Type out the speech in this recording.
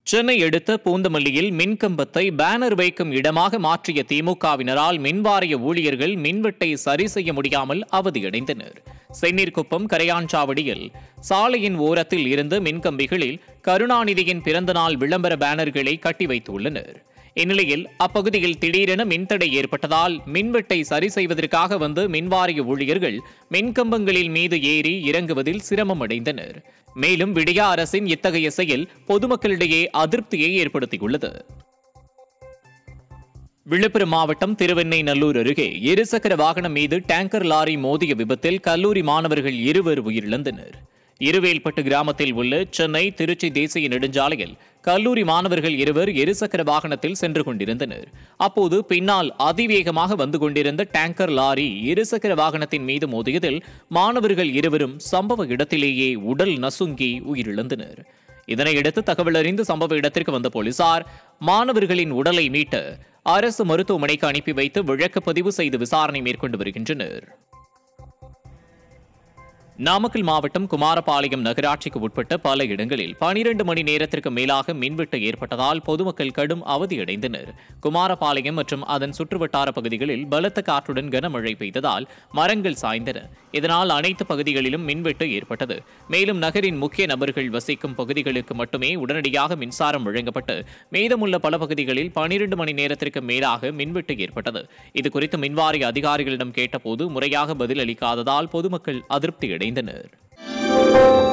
சென்னை அடுத்த பூந்தமல்லியில் மின்கம்பத்தை பேனர் வைக்கும் இடமாக மாற்றிய திமுகவினரால் மின்வாரிய ஊழியர்கள் மின்வெட்டை சரி செய்ய முடியாமல் அவதியடைந்தனர் செந்நீர்குப்பம் கரையாஞ்சாவடியில் சாலையின் ஓரத்தில் இருந்த மின்கம்பிகளில் கருணாநிதியின் பிறந்தநாள் விளம்பர பேனர்களை கட்டி வைத்துள்ளனர் இந்நிலையில் அப்பகுதியில் திடீரென மின்தடை ஏற்பட்டதால் மின்வெட்டை சரி செய்வதற்காக வந்த மின்வாரிய ஊழியர்கள் மின்கம்பங்களில் மீது ஏறி இறங்குவதில் சிரமம் அடைந்தனர் மேலும் விடியா அரசின் இத்தகைய செயல் பொதுமக்களிடையே அதிருப்தியை ஏற்படுத்தியுள்ளது விழுப்புரம் மாவட்டம் திருவெண்ணெய்நல்லூர் அருகே இருசக்கர வாகனம் மீது டேங்கர் லாரி மோதிய விபத்தில் கல்லூரி மாணவர்கள் இருவர் உயிரிழந்தனர் இருவேல்பட்டு கிராமத்தில் உள்ள சென்னை திருச்சி தேசிய நெடுஞ்சாலையில் கல்லூரி மாணவர்கள் இருவர் இருசக்கர வாகனத்தில் சென்று கொண்டிருந்தனர் அப்போது பின்னால் அதிவேகமாக வந்து கொண்டிருந்த டேங்கர் லாரி இருசக்கர வாகனத்தின் மீது மோதியதில் மாணவர்கள் இருவரும் சம்பவ இடத்திலேயே உடல் நசுங்கி உயிரிழந்தனர் இதனையடுத்து தகவல் அறிந்து சம்பவ இடத்திற்கு வந்த போலீசார் மாணவர்களின் உடலை மீட்ட அரசு மருத்துவமனைக்கு அனுப்பி வைத்து வழக்கு பதிவு செய்து விசாரணை மேற்கொண்டு வருகின்றனர் நாமக்கல் மாவட்டம் குமாரபாளையம் நகராட்சிக்கு உட்பட்ட பல இடங்களில் பனிரெண்டு மணி நேரத்திற்கு மேலாக மின்வெட்டு ஏற்பட்டதால் பொதுமக்கள் கடும் அவதியடைந்தனர் குமாரபாளையம் மற்றும் அதன் சுற்றுவட்டார பகுதிகளில் பலத்த காற்றுடன் கனமழை பெய்ததால் மரங்கள் சாய்ந்தன இதனால் அனைத்து பகுதிகளிலும் மின்வெட்டு ஏற்பட்டது மேலும் நகரின் முக்கிய நபர்கள் வசிக்கும் பகுதிகளுக்கு மட்டுமே உடனடியாக மின்சாரம் வழங்கப்பட்டு மீதமுள்ள பல பகுதிகளில் பனிரெண்டு மணி நேரத்திற்கு மேலாக மின்வெட்டு ஏற்பட்டது இதுகுறித்து மின்வாரிய அதிகாரிகளிடம் கேட்டபோது முறையாக பதிலளிக்காததால் பொதுமக்கள் அதிருப்தி அடைந்தனர்